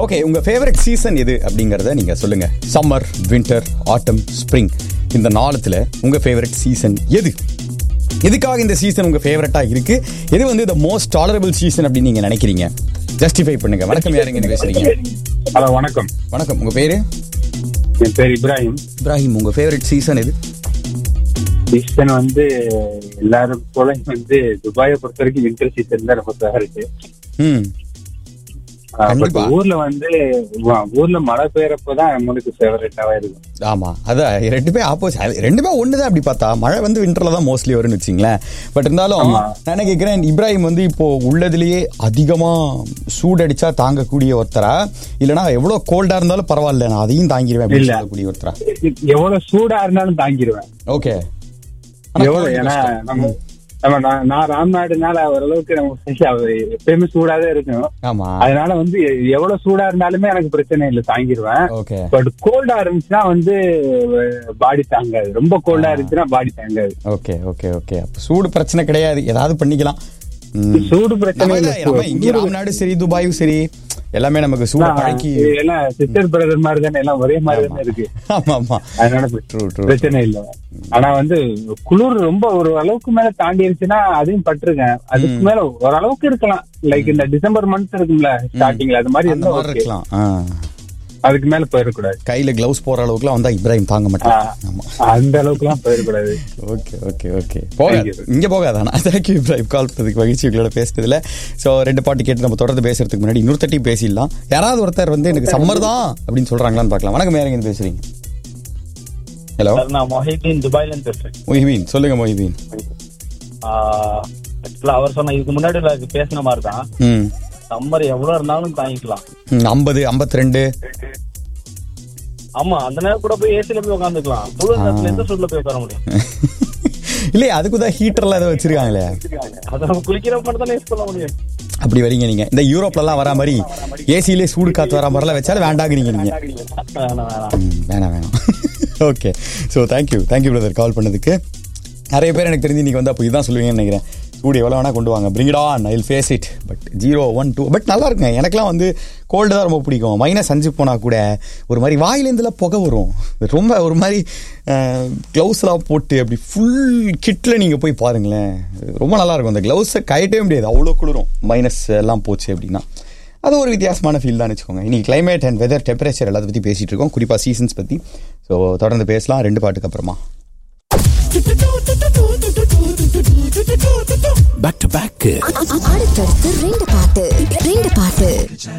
Okay உங்க favourite season எது அப்படிங்கறத நீங்க சொல்லுங்க சம்மர் வின்டர் ஆட்டம் ஸ்ப்ரிங் இந்த நாளத்துல உங்க ஃபேவரட் சீசன் எது எதுக்காக இந்த சீசன் உங்க ஃபேவரட்டா இருக்கு எது வந்து த மோஸ்ட் டாலரபிள் சீசன் அப்படின்னு நீங்க நினைக்கிறீங்க ஜஸ்டிஃபை பண்ணுங்க வணக்கம் யாருங்க இருந்து பேசுறீங்க ஹலோ வணக்கம் வணக்கம் உங்க பேரு என் பேர் இப்ராஹிம் இப்ராஹிம் உங்க ஃபேவரட் சீசன் எது சீசன் வந்து எல்லாரும் போல வந்து துபாயை பொறுத்த வரைக்கும் வின்டர் சீசன் தான் ரொம்ப ஃபேவரட் ம் பட் கண்டிப்பா. ஊர்ல வந்து வா- ஊர்ல மழை பெய்யறப்பதான் நம்மளுக்கு ஃபேவரட்டாவே இருக்கும் ஆமா அதான் ரெண்டுமே ஆப்போசிட் ரெண்டுமே ஒண்ணுதான் அப்படி பார்த்தா மழை வந்து விண்டர்ல தான் மோஸ்ட்லி வரும்னு வச்சிங்களேன் பட் இருந்தாலும் ஆமா. நான் என்ன கேட்கிறேன் இப்ராஹிம் வந்து இப்போ உள்ளதுலயே அதிகமா சூடடிச்சா தாங்கக்கூடிய ஒருத்தரா இல்லனா எவ்வளவு கோல்டா இருந்தாலும் பரவாயில்ல நான் அதையும் தாங்கிடுவேன் அப்படின்னு இல்ல. சொல்லக்கூடிய ஒருத்தரா எவ்வளவு சூடா இருந்தாலும் தாங்கிடுவேன் ஓகே எவ்வளவு ஏன்னா நம்ம நம்ம நான் நான் ராம்நாடுனால ஓரளவுக்கு நம்ம அது எப்பயுமே சூடாதான் இருக்கும் ஆமா அதனால வந்து எ- எவ்வளவு சூடா இருந்தாலுமே எனக்கு பிரச்சனை இல்லை தாங்கிடுவேன் ஓகே பட் கோல்டா இருந்துச்சுன்னா வந்து பாடி தாங்காது ரொம்ப கோல்டா இருந்துச்சுன்னா பாடி தாங்காது ஓகே ஓகே ஓகே அப்ப சூடு பிரச்சனை கிடையாது ஏதாவது பண்ணிக்கலாம் ம். சூடு பிரச்சனை நம்ம இல்ல இல்ல, நம்ம இங்க ராம்நாடு சரி துபாயும் சரி எல்லாமே நமக்கு சூடு பழக்கி எல்லாம் சிஸ்டர் பிரதர் மாதிரி தானே எல்லாம் ஒரே மாதிரி தானே இருக்கு ஆமா ஆமா அதனால ட்ரூ ட்ரூ பிரச்சனை இல்ல ஆனா வந்து குளிர் ரொம்ப ஒரு அளவுக்கு மேல தாண்டிருச்சுன்னா அதையும் பட்டிருக்கேன் அதுக்கு மேல ஓரளவுக்கு இருக்கலாம் லைக் இந்த டிசம்பர் மந்த் இருக்கும்ல ஸ்டார்டிங்ல அது மாதிரி அந்த இருந்தா மாதிரி okay. இருக்கலாம் ஆ. அதுக்கு மேல போயிடக்கூடாது கையில கிளவுஸ் போற அளவுக்குலாம் வந்தா இப்ராஹிம் தாங்க மாட்டான் ஆமா அந்த அளவுக்கு எல்லாம் போயிடக்கூடாது ஓகே ஓகே ஓகே போகாது you. இங்க போகாதானா தேங்க்யூ இப்ராஹிம் கால் பண்ணதுக்கு மகிழ்ச்சி உங்களோட பேசுறதுல ஸோ ரெண்டு பாட்டு கேட்டு நம்ம தொடர்ந்து பேசுறதுக்கு முன்னாடி இன்னொரு தட்டி பேசிடலாம் யாராவது ஒருத்தர் வந்து எனக்கு சம்மர் தான் அப்படின்னு சொல்றாங்களான்னு பார்க்கலாம் வணக்கம் யாருங்க இருந்து பேசுறீங்க ஹலோ சார் நான் மொஹிதீன் துபாயில இருந்து பேசுறேன் மொஹிபீன் சொல்லுங்க மொஹிபீன் ஆக்சுவலா அவர் சொன்ன இதுக்கு முன்னாடி எனக்கு பேசின மாதிரி தான் ம் சம்மர் எவ்வளவு இருந்தாலும் தாங்கிக்கலாம் ஐம்பது ஐம்பத்தி ரெண்டு ஆமா அந்த நேரம் கூட போய் ஏசில போய் உட்காந்துக்கலாம் முழு நேரத்துல எந்த சூட்ல போய் உட்கார முடியும் இல்லையே அதுக்கு தான் ஹீட்டர்லாம் ஏதோ வச்சிருக்காங்களே அதை நம்ம குளிக்கிற மட்டும் தானே யூஸ் பண்ண முடியும் அப்படி வரீங்க நீங்க இந்த யூரோப்லலாம் வரா மாதிரி ஏசிலே சூடு காத்து வரா மாதிரிலாம் வச்சாலும் வேண்டாங்கிறீங்க நீங்க வேணாம் வேணாம் ம், வேணாம் வேணாம் okay so thank you thank you brother call பண்ணதுக்கு நிறைய பேர் எனக்கு தெரிஞ்சு இன்னைக்கு வந்து அப்போ இதுதான் சொல்லுவீங்கன்னு நினைக்கிறேன் சூடு எவ்வளோ வேணா கொண்டு வாங்க பிரிங்கடா I face it but zero one two but நல்லா இருக்குங்க எனக்குலாம் வந்து கோல்டு தான் ரொம்ப பிடிக்கும் மைனஸ் அஞ்சு போனால் கூட ஒரு மாதிரி வாயிலேருந்துலாம் புகை வரும் ரொம்ப ஒரு மாதிரி க்ளவுஸ்லாம் போட்டு அப்படி ஃபுல் கிட்டில் நீங்கள் போய் பாருங்களேன் ரொம்ப நல்லா இருக்கும் அந்த க்ளவுஸை கயட்டவே முடியாது அவ்வளோ குளிரும் மைனஸ் எல்லாம் போச்சு அப்படின்னா அது ஒரு வித்தியாசமான ஃபீல் தான் வச்சுக்கோங்க இன்னைக்கு climate அண்ட் வெதர் டெம்பரேச்சர் எல்லாத்த பற்றி பேசிட்டு இருக்கோம் குறிப்பாக சீசன்ஸ் பற்றி ஸோ தொடர்ந்து பேசலாம் ரெண்டு பாட்டுக்கு அப்புறமா பேக் டு பேக் அடுத்தடுத்து ரெண்டு பாட்டு ரெண்டு பாட்டு